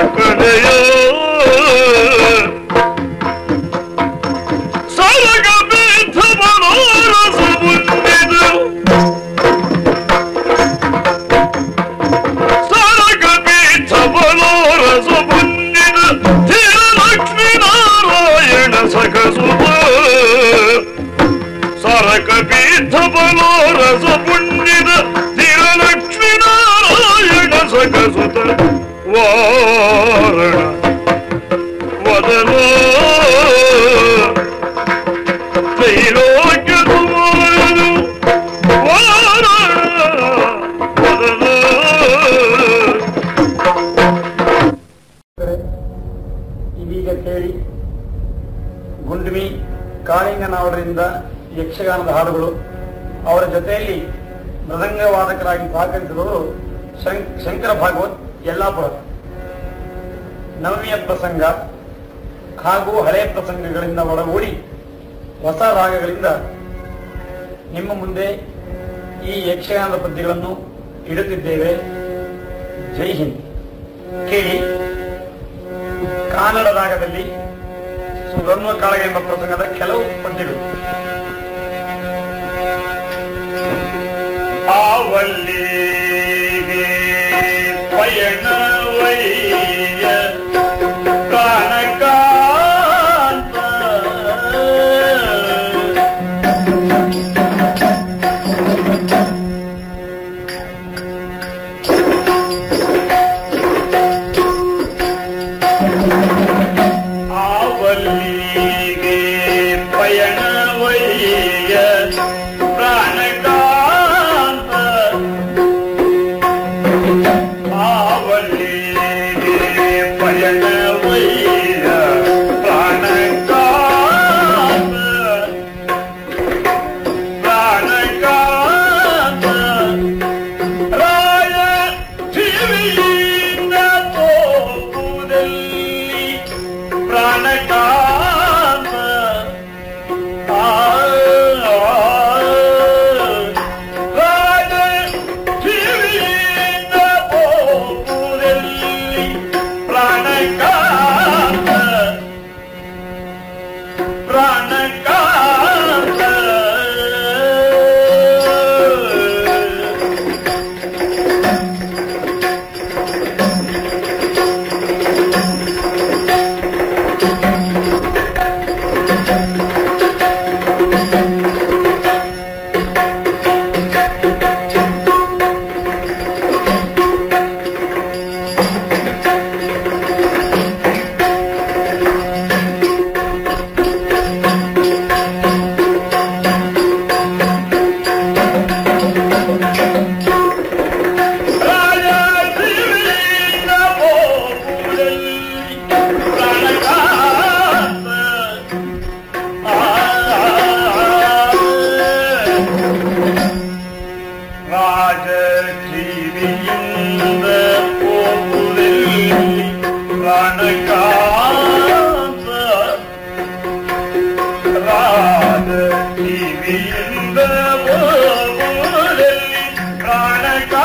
ಕಡೆಯ ಸರಗ ಬೇಥ ಮನೋರಸ ಮುಂದಿದು ಸರಗ ಬೇಥ ಮನೋರಸ ಮುಂದಿದ ಧೀರ ಲಕ್ಷ್ಮೀ ನಾರಾಯಣ ಸಖಸುತ ಸರಕ ಪೀಠ ಬಲೋರಸ ಪುಣ್ಯದ ಧೀರಲಕ್ಷ್ಮೀ ನಾರಾಯಣ ಸಖಸುತ ವಾರಣ ವದನ ತ್ರೈಲೋಕ್ಯ ಕುಮಾರನು ವಾರಣ ವದನ ಇದೀಗ ಕೇಳಿ ಗುಂಡ್ಮಿ ಕಾಳಿಂಗನವರಿಂದ ಯಕ್ಷಗಾನದ ಹಾಡುಗಳು ಅವರ ಜೊತೆಯಲ್ಲಿ ಮೃದಂಗ ವಾದಕರಾಗಿ ಸಹಕರಿಸಿದವರು ಶಂ- ಶಂಕರ ಭಾಗವತ್ ಯಲ್ಲಾಪುರ ನವಮಿಯ ಪ್ರಸಂಗ ಹಾಗೂ ಹಳೆಯ ಪ್ರಸಂಗಗಳಿಂದ ಒಳಗೂಡಿ ಹೊಸ ರಾಗಗಳಿಂದ ನಿಮ್ಮ ಮುಂದೆ ಈ ಯಕ್ಷಗಾನದ ಪದ್ಯಗಳನ್ನು ಇಡುತ್ತಿದ್ದೇವೆ ಜೈ ಹಿಂದ್ ಕೇಳಿ ಕನ್ನಡ ರಾಗದಲ್ಲಿ ಸುಗಮ ಕಾಳಗ ಎಂಬ ಪ್ರಸಂಗದ ಕೆಲವು ಪದ್ಯಗಳು ಆವಲ್ಲಿಗೆ ಪಯಣವಯ್ಯ ಕಾಣಕಾಂತ ಆವಲ್ಲಿಗೆ ಪಯಣವಯ್ಯ ಪ್ರಾಣಕಾಂತ ಆವಲ್ಲಿಗೆ ಪಯಣವಯ್ಯ ಪ್ರಾಣಕಾಂತ ಪ್ರಾಣಕಾಂತ ರಾಯ ಟಿವಿಯಿಂದ ತೋಪುದಲ್ಲಿ ಪ್ರಾಣಕಾಂತ ಆ, ರಾಜ ಟಿವಿಯಿಂದ ತೋಪುದಲ್ಲಿ ಪ್ರಾಣಕಾಂತ ಪ್ರಾಣಕಾಂತ ರಾಜ ಜೀವಿಯಿಂದ ಹೋಗುವುದಲ್ಲಿ ಪ್ರಾಣಕಾಂತ ರಾಜ ಜೀವಿಯಿಂದ ಹೋಗುವುದಲ್ಲಿ ಪ್ರಾಣಕಾಂತ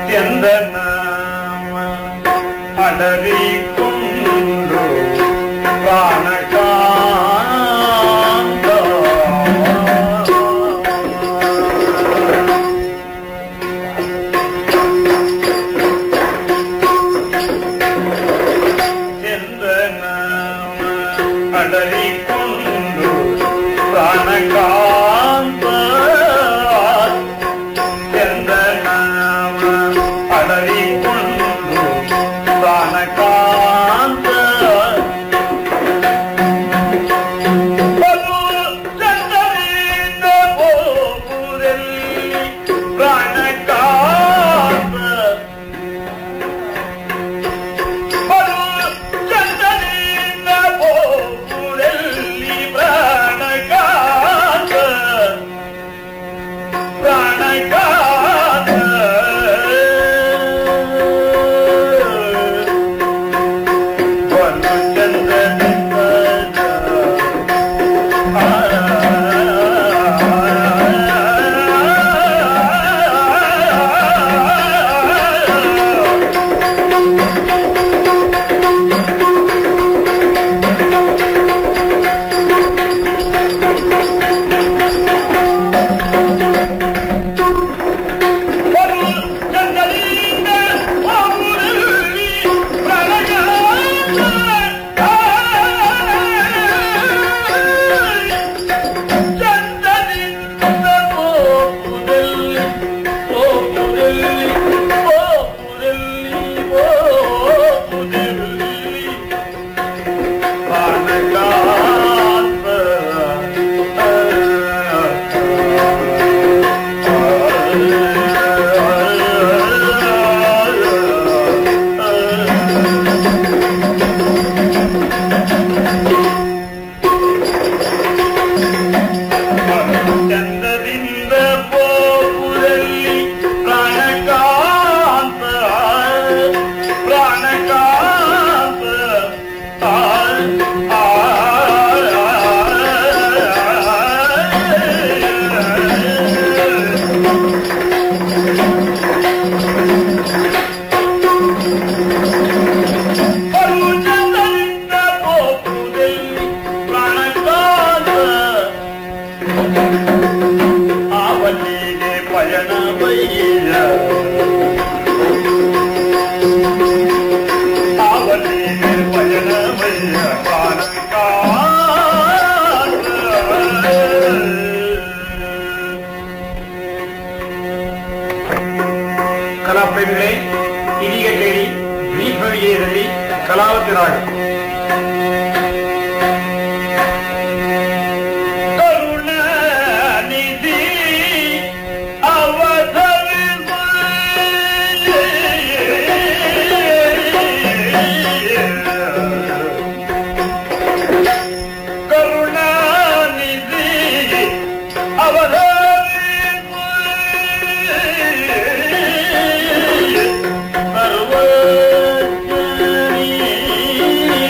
ಎಂದ ನಾಮ ಅಡರಿಕೊಂಡು ಪ್ರಾಣಕಾಂತ ಎಂದ ನಾಮ ಅಡರಿಕೊಂಡು ಪ್ರಾಣಕಾಂತ ಎಂದ ನಾಮ ಅಡರಿಕೊಂಡು ಪ್ರಾಣಕಾಂತ ಬಲು ಚಂದದಿಂದ ಹೋಗುವುದಲ್ಲಿ ಪ್ರಾಣಕಾಂತ ಬಲು ಚಂದನಿಂದ ಹೋಗುವುದಲ್ಲಿ ಪ್ರಾಣಕಾಂತ ಪ್ರಾಣಕಾಂತ ಬಲು ಚಂದನಿಂದ ಚಂದದಿಂದ ಹೋಗುವುದಲ್ಲಿ ಪ್ರಾಣಕಾಂತ ಪ್ರಾಣಕಾಂತ ಆ, ಆ, ಆ. ಚಂದದಿಂದ ಹೋಗುವುದಲ್ಲಿ ಪ್ರಾಣಕಾಂತ ಆವಲಿಗೆ ಪಯಣ ಬಯ್ಯ ಆವಲಿಗೆ ಪಯಣ ಬಯ್ಯ ಕಲಾಪ್ರೇಮಿಗಳೇ ಇದೀಗ ಕೇಳಿ ದೀಪವಿಜಯದಲ್ಲಿ ಕಲಾವತಿ ರಾಗ ಕರುಣಾನಿಧಿ ಅವಧರಿಸು. ಕರುಣಾನಿಧಿ ಅವಧರಿಸು. ಸರ್ವಜ್ಞನೇ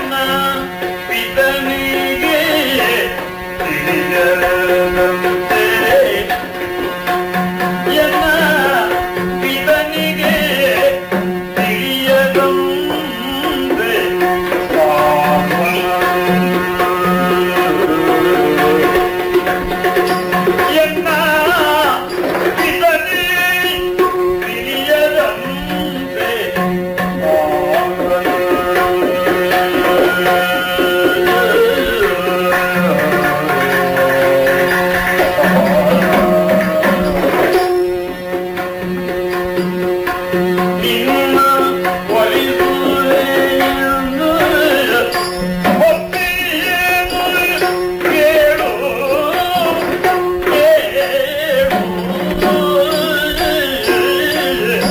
ಎನ್ನ ಪಿತನಿಗೆ ತಿಳಿಯದಂತೆ ಎನ್ನ ಪಿತನಿಗೆ ತಿಳಿಯದಂತೆ ಎನ್ನ ಪಿತನಿ ತಿಳಿಯದಂತೆ ನಿನ್ನ ಒಲಿಸುವೆಯೆಂದು ಒಪ್ಪಿಯೇನು ಕೇಳು ಕೇಳು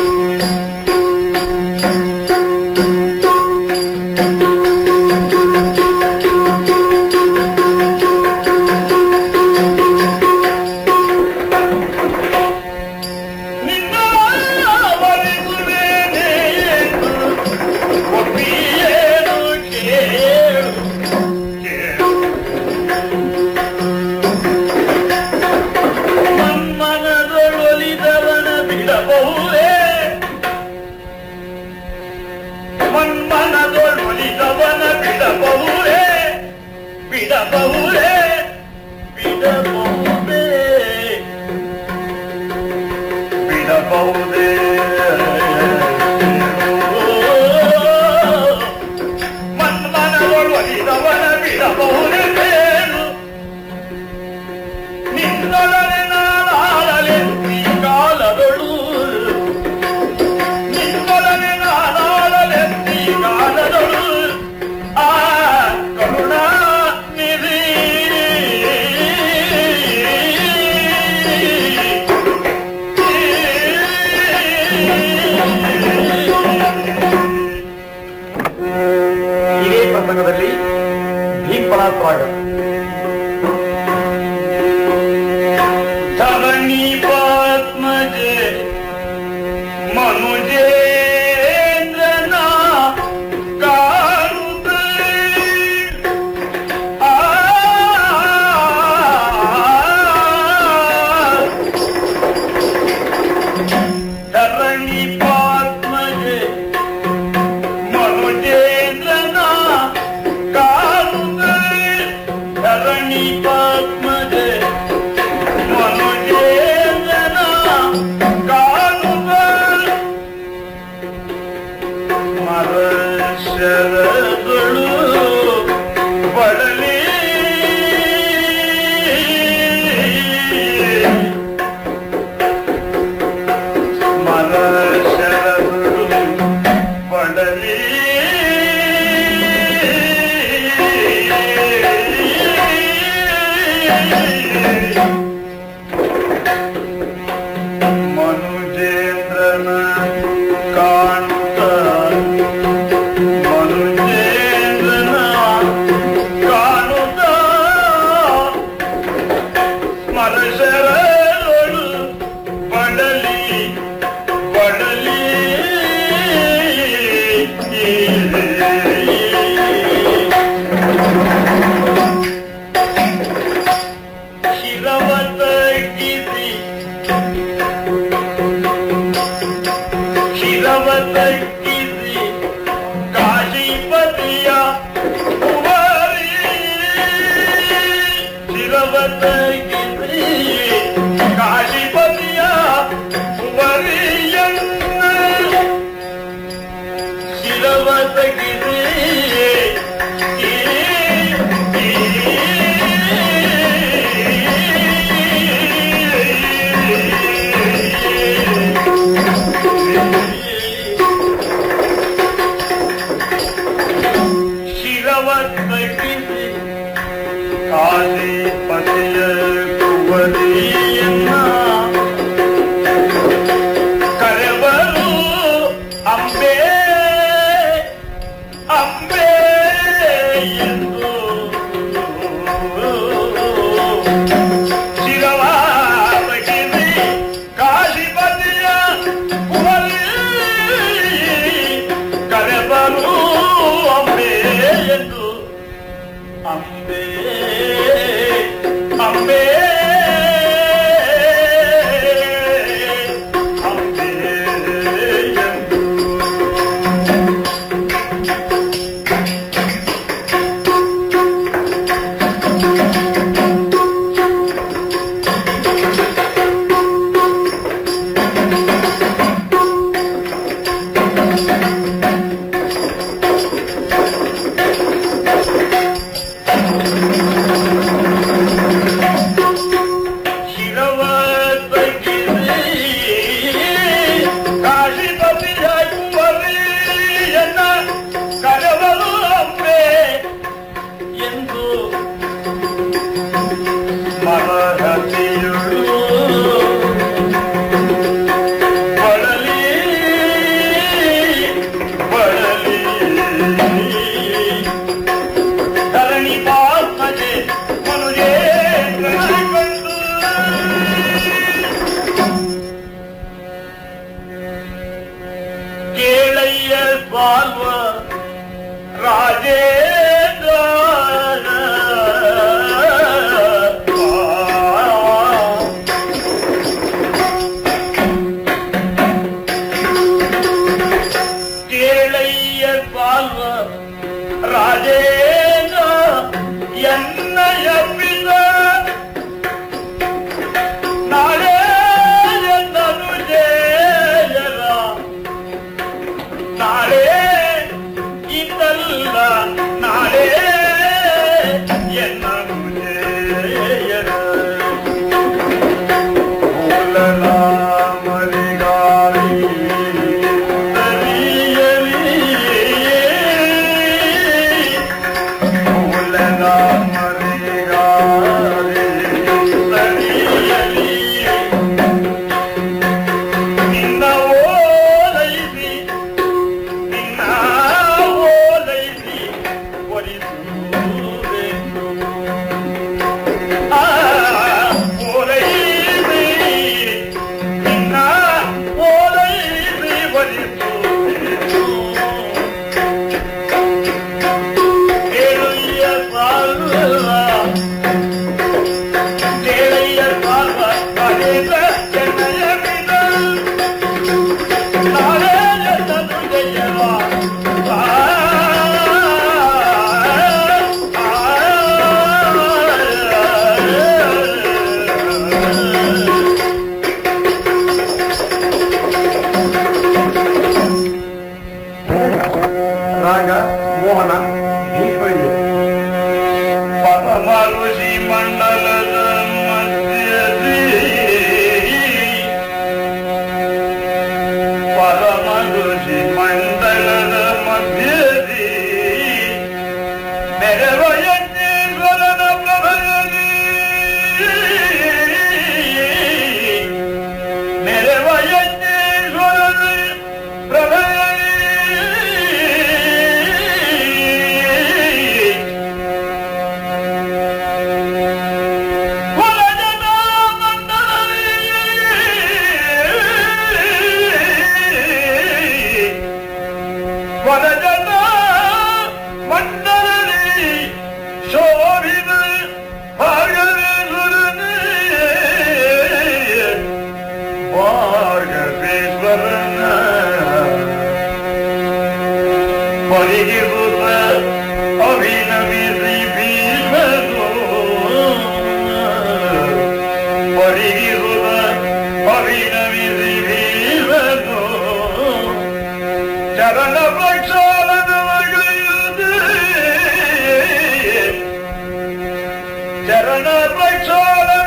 ನಿನ್ನ ಒಲಿಸುವೆನೆ ಎಂದು ಒಪ್ಪಿಯೇನು ಕೇಳು ಕೇಳು ಮನ್ಮನದೊಳೊಲಿದವನ ಬಿಡಬಹುದೇ ಮನ್ಮನದೊಳೊಲಿದವನ ಬಿಡಬಹುದೇ ಬಿಡಬಹುದೇ ಬಿಡಬಹುದೇ ಬಿಡಬಹುದೇ ಮನ್ಮನದೊಳೊಲಿದವನ ಬಿಡಬಹುದೇ ಬೇರು ನಿನ್ನೊಡನೆ ನಾನಾಡಲೆ ಈ ಕಾಲದೊಳು ನಿನ್ನೊಡನೆ ನಾನಾಡಲೆ ಈ ಕಾಲದೊಳು ಆ ಕರುಣಾ ನಿಧಿ ಇದೇ ಪ್ರಸಂಗದಲ್ಲಿ ಭೀಮಪರಾಸ್ತ್ರಾಗ ಧರಣಿ ಪಾತ್ಮಜೆ ಮನುಜೇಂದ್ರನ ಕಾರುತ ಆ ಧರಣಿ ಪಾತ್ಮಜೆ ಮನುಜೇಂದ್ರನ ಕಾರುತ ಧರಣಿ ಪಾತ್ಮಜೆ ಮನುಜೇಂದ್ರನ ಕಾಣುವ ಮರಶರಗಳು ಬಡಲಿ ಮರಶರಗಳು ಬಡಲಿ ಮನುಜೇಂದ್ರನ ಕಾಣುತ್ತ ಮನುಜೇಂದ್ರನ ಕಾಣುತ್ತ ಸ್ಮರಶರಗಳು ಬಡಲಿ ಬಡಲಿ ಶಿರವ ತಗ್ಗಿಸಿ ಶಿರವ ತಗ್ಗಿಸಿ ಕಾಶಿಪತಿಯ ಕುಮಾರಿ ಶಿರವ ತಗ್ಗಿಸಿ ಕಾಶಿಪತಿಯ ಕುಮಾರಿಯನ್ನ ಶಿರವ ತಗ್ಗಿಸಿ ಶಿರವ ತಗ್ಗಿಸಿ ಕಾಶಿಪತಿಯ ಕುವರಿಯನ್ನ ಕರೆವರು ಅಂಬೆ ಅಂಬೆ ಎಂದು ಶಿರವ ತಗ್ಗಿಸಿ ಕಾಶಿಪತಿಯ ಕುವರಿ ಕರೆವರು ಅಂಬೆ ಅಂಬೆ ಅಂಬೆ ಅಂಬೆ ಎಂದು ಶಿರವ ತಗ್ಗಿಸಿ ಕಾಶಿಪತಿಯಾಗುವರಿ ಎನ್ನ ಕರೆವಲು ಅಂಬೆ ಎಂದು ಮರಹತಿಯುಳು ಬಳಲಿ ಬಳಲಿ ಧರಣಿ ಪಾತ್ಮಜೆ ಮನುಜೇ ಕಂಡು ಕೇಳಯ್ಯ ಸ್ವಾಲ್ವ ರಾಜೇಂದ್ರ ಕೇಳಯ್ಯ ಸ್ವಾಲ್ವ ರಾಜೇಂದ್ರ ಎನ್ನಯ ಪಿತ ನಾಳೆ ಎನ್ನನು ಜೇಯರ ನಾಳೆ ಇಂದಲ್ಲ ನಾಳೆ ಎನ್ನನು ಜೇಯರ ಮೂಲಲ ಮರಿಗಾಳಿ ಸರಿಯಲಿ ಮೂಲಲ ಮರಿಗಾಳಿ ಸರಿಯಲಿ ನಿನ್ನ ಓಲೈಸಿ ನಿನ್ನ ಓಲೈಸಿ ಒಲಿಸುವುದೆಂದು. ಆ, ಓಲೈಸಿ ನಿನ್ನ ಓಲೈಸಿ ಒಲಿಸುವುದೆಂದು. ಕೇಳುಯ್ಯ ಸಾಲ್ವ ಕೇಳಯ್ಯ ಸಾಲ್ವ ಕಳೆದ ಚೆನ್ನಯ್ಯ ಬಿಡಲ್ ನಾಳೆ ಎನ್ನನು ಜಯವ. ಆ, ಆ, ಆ. ರಾಗ ಮೋಹನ ಭೀಷ್ಮರಿಗೆ ಪರಮ ಋಷಿ ಮಂಡಲದ ಮಧ್ಯದಿ ಪರಮ ಋಷಿ ಮಂಡಲದ ಮಧ್ಯದಿ ಮೆರವ ಯಜ್ಞೇಶ್ವರನ ಪ್ರಭಯದಿ ಮೆರವ ಯಜ್ಞೇಶ್ವರನ ಪ್ರಭಯದಿ ಹೊರಜನ ಮಂಡಲದಲ್ಲಿ ಹೊರಜನ ಮಂಡಲದಲ್ಲಿ ಶೋಭಿತ ಭಾಗವೇಶ್ವರನೇ ಭಾಗವೇಶ್ವರನ ಪರಿಗಿರುತ್ತ ಅಭಿನವಿಸಿ ಭೀಮನು ಪರಿಗಿರುತ್ತ ಅಭಿನವಿಸಿ ಭೀಮನು ಚರಣ ಪ್ರಕ್ಷಾಲನ ಚರಣ ಪ್ರಕ್ಷಾಲನ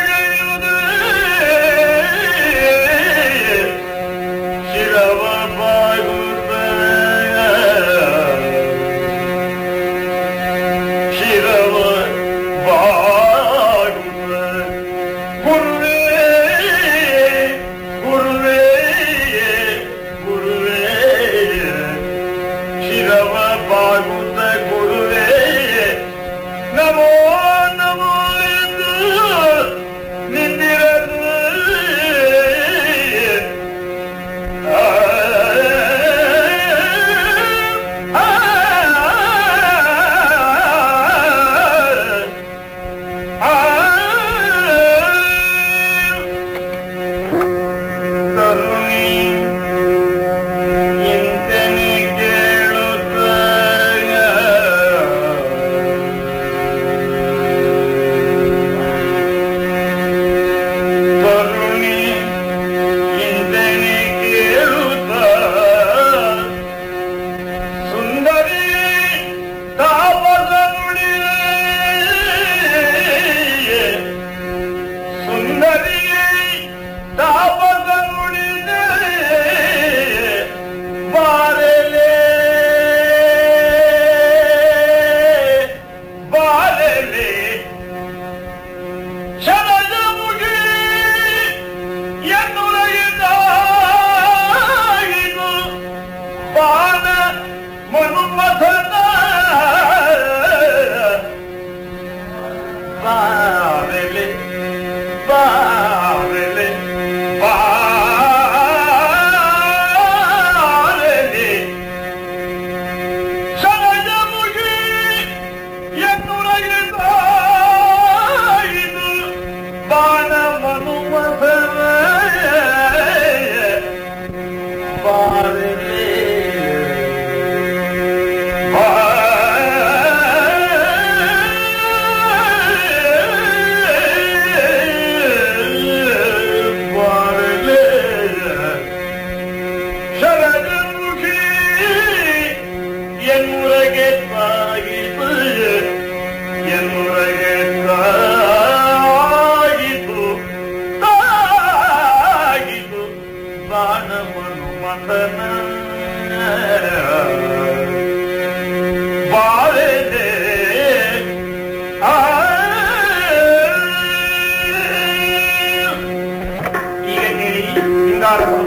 ಶಿರವ ಬಾಗುತ್ತ ಶಿರವ ಬಾಗುತ್ತ ಗುರುವೇ ಗುರುವೇ ಗುರುವೇ ಶಿರವ ಬಾಗುತ್ತ ಗುರುವೇ ನಮೋ ನಮೋ ಎಂದು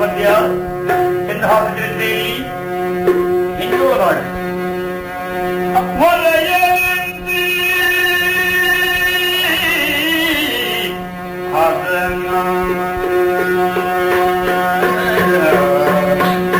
ಪದ್ಯ ಎಂದು ಹಾಕಿದ್ರಲ್ಲಿ ಹಿಂದೂಳ ನಾಡು ಒಲೆಯಲ್ಲಿ ಅದನ್ನ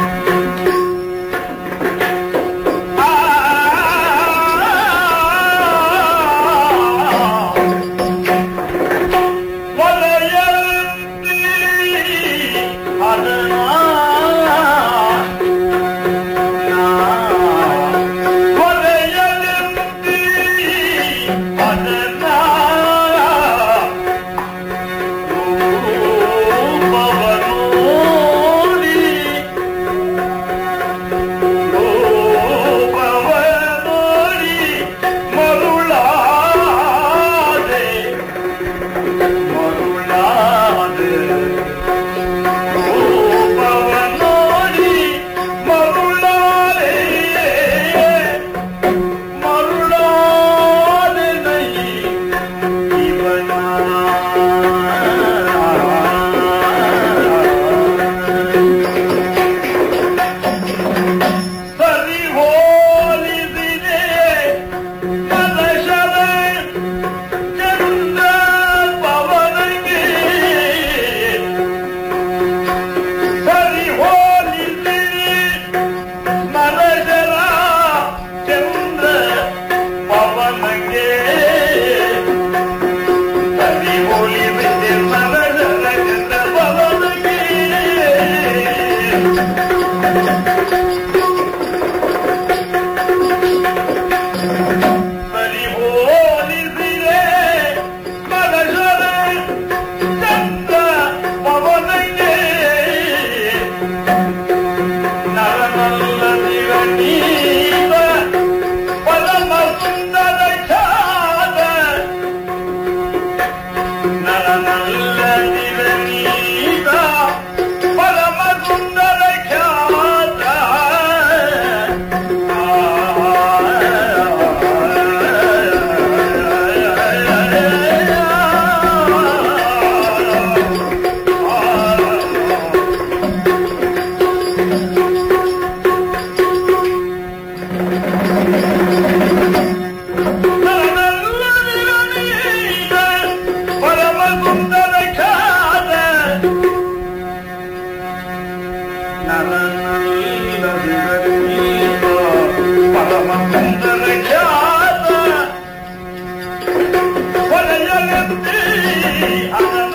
ಸರಿ ಹೋಲಿಸಿದೆ ಮನಶದ ಚಂದ್ರ ಪವನಗೆ ಸರಿ ಹೋಲಿಸಿದೆ ಮನಶದ ಚಂದ್ರ ಪವನಗೆ ಸರಿ ಹೋಲಿಸಿದೆ ಮನಶದ ಚಂದ್ರ ಪವನಗೆ ಸರಿ ಹೋಲಿಸಿದೆ ಮನಶರ ಚಂದ್ರ ಪವನಗೆ ನರನಲ್ಲದಿರ ನೀವ ಪರಮ ಸುಂದರ ಖ್ಯಾತ ನರನಲ್ಲದಿರ ನೀವ ಪರಮ ಸುಂದರ ಖ್ಯಾತ ಪರಮ ಸುಂದರ ಖ್ಯಾತ ಪರಮ ಸುಂದರ ಖ್ಯಾತ ಹೊಲೆಯಲೆತ್ತಿ ಅದನ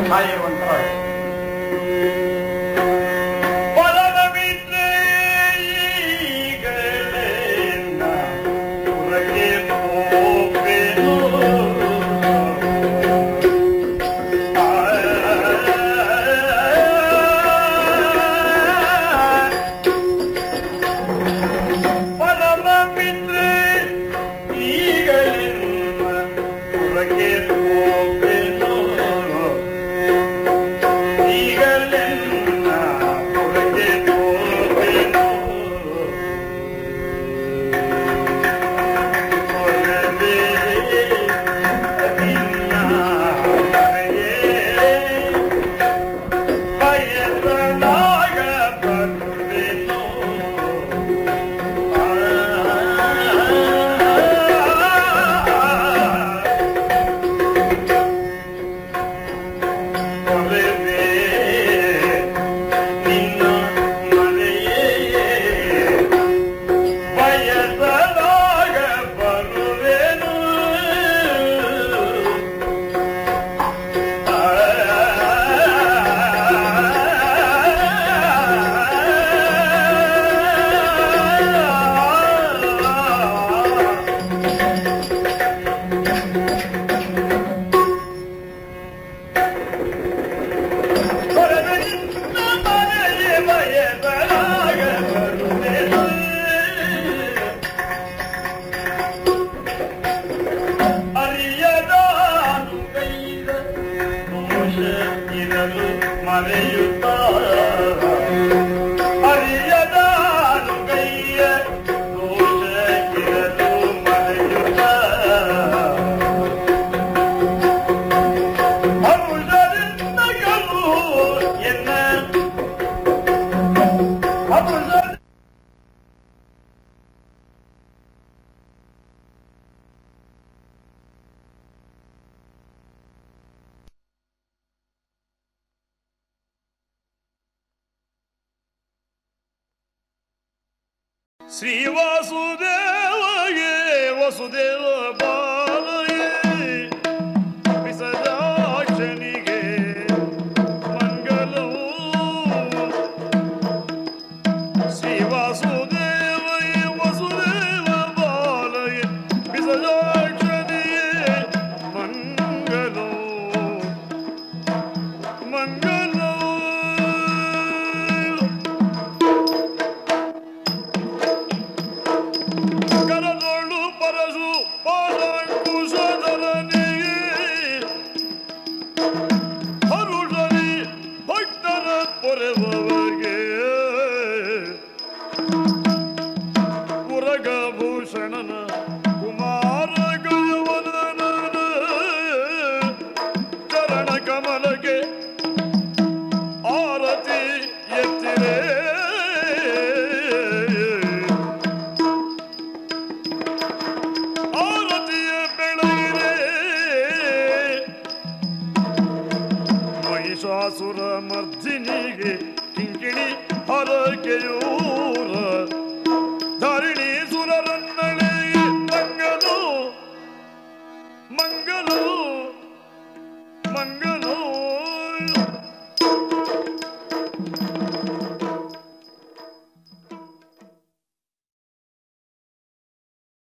ಕಾಯಿರುವಂತರಾಗಿ ಈಗಲೆನ್ನ ಹೊರಗೆ ಹೋಗೆನು. ಹೊರಗೆ ನಿನ್ನ ಮನೆಯೇ ಬಯಸಲಾಗ ಬರುವೆನು. ಆ ಹೊರಗೆ ನಿನ್ನ ಮನೆಯೇ ಬಯಸಲಾಗ ಬರುವೆನು ಹೊರಗೆ ನಿನ್ನ ಮನೆಯೇ ಬಯಸಲಾಗ ಬರುವೆನು ಅರಿಯದಾನು ಕೈದ ದೋಷ ಇರಲು ಮರೆಯುತ್ತ ಅರಿಯದಾನು ಕೈಯ ದೋಷ ಇರಲು ಮರೆಯುತ್ತ ಅರುಷರಿಂದ ಕಲ್ಲು ಎನ್ನ ಅರುಷ ಶ್ರೀ ವಾಸುದೇವಯೇ ವಸುದೇವ ಬಾಲಯೇ ವಿಸಜಾಕ್ಷನಿಗೆ ಮಂಗಲವು ಶ್ರೀ ವಾಸುದೇವಯೇ ವಸುದೇವ ಬಾಲಯೇ ವಿಸಜಾಕ್ಷನಿಗೆ ಮಂಗಲವು ಮಂಗಲವು ಕರದೊಳು ಪರಸು ಪಾಲಾಂಕುಶಧರನಿಗೆ ಹರುಷರಿ ಭಕ್ತರ ಪೊರೆವಗೆ ಪುರಗಭೂಷಣನ ಕುಮಾರ ಗಯವನನ ಚರಣ ಕಮಲಕ್ಕೆ ಆರತಿ ಎತ್ತಿರೇ ಆರತಿಯ ಬೆಳಗಿರೆ ಮಹಿಷಾಸುರ ಮರ್ದಿನಿಗೆ ಕಿಂಕಿಣಿ ಹರಕೆಯೂರ ಧರಣಿ ಸುರರನ್ನಳೆಗೆ ಮಂಗಲು ಮಂಗಲು ಮಂಗಲು